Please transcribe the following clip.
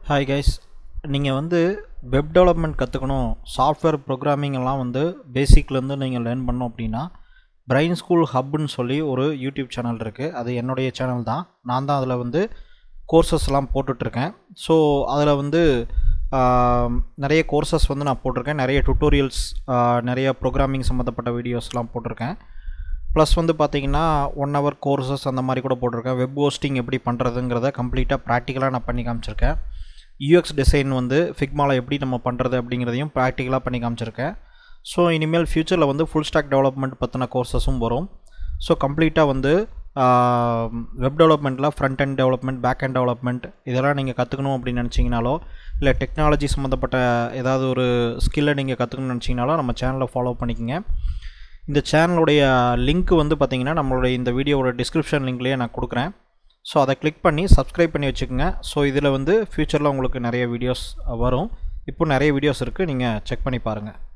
hi guys நீங்கள் வந்து web development கற்றுக்கணும் சாஃப்ட்வேர் ப்ரோக்ராமிங் எல்லாம் வந்து பேசிக்லேருந்து நீங்கள் லேர்ன் பண்ணோம் அப்படின்னா பிரைன் ஸ்கூல் ஹப்னு சொல்லி ஒரு யூடியூப் சேனல் இருக்குது அது என்னுடைய சேனல் தான் நான் தான் அதில் வந்து கோர்சஸ்லாம் போட்டுட்ருக்கேன் ஸோ அதில் வந்து ஆம், நிறைய கோர்சஸ் வந்து நான் போட்டிருக்கேன் நிறைய டுட்டோரியல்ஸ் நிறைய ப்ரோக்ராமிங் சம்மந்தப்பட்ட வீடியோஸ்லாம் போட்டிருக்கேன் ப்ளஸ் வந்து பார்த்தீங்கன்னா ஒன் ஹவர் கோர்சஸ் அந்த மாதிரி கூட போட்டிருக்கேன் வெப் ஹோஸ்டிங் எப்படி பண்ணுறதுங்கிறத கம்ப்ளீட்டாக ப்ராக்டிக்கலாக நான் பண்ணி காமிச்சிருக்கேன் யூஎக்ஸ் டிசைன் வந்து ஃபிக்மாவில் எப்படி நம்ம பண்ணுறது அப்படிங்கிறதையும் ப்ராக்டிக்கலாக பண்ணி காமிச்சிருக்கேன் ஸோ இனிமேல் ஃப்யூச்சரில் வந்து ஃபுல் ஸ்டாக் டெவலப்மெண்ட் பற்றின கோர்சஸும் வரும் ஸோ கம்ப்ளீட்டாக வந்து வெப் டெவலப்மெண்ட்டில் front and development back and development இதெல்லாம் நீங்கள் கற்றுக்கணும் அப்படின்னு நினச்சிங்கனாலோ இல்லை டெக்னாலஜி சம்மந்தப்பட்ட ஏதாவது ஒரு ஸ்கில்லை நீங்கள் கற்றுக்கணும்னு நினச்சிங்கனாலோ நம்ம சேனலை ஃபாலோ பண்ணிக்கங்க இந்த சேனலுடைய லிங்க் வந்து பார்த்தீங்கன்னா நம்மளுடைய இந்த வீடியோவோட டிஸ்கிரிப்ஷன் லிங்க்லேயே நான் கொடுக்குறேன் ஸோ அதை கிளிக் பண்ணி சப்ஸ்கிரைப் பண்ணி வச்சுக்கோங்க ஸோ இதில் வந்து ஃப்யூச்சரில் உங்களுக்கு நிறைய வீடியோஸ் வரும் இப்போ நிறைய வீடியோஸ் இருக்குது நீங்கள் செக் பண்ணி பாருங்கள்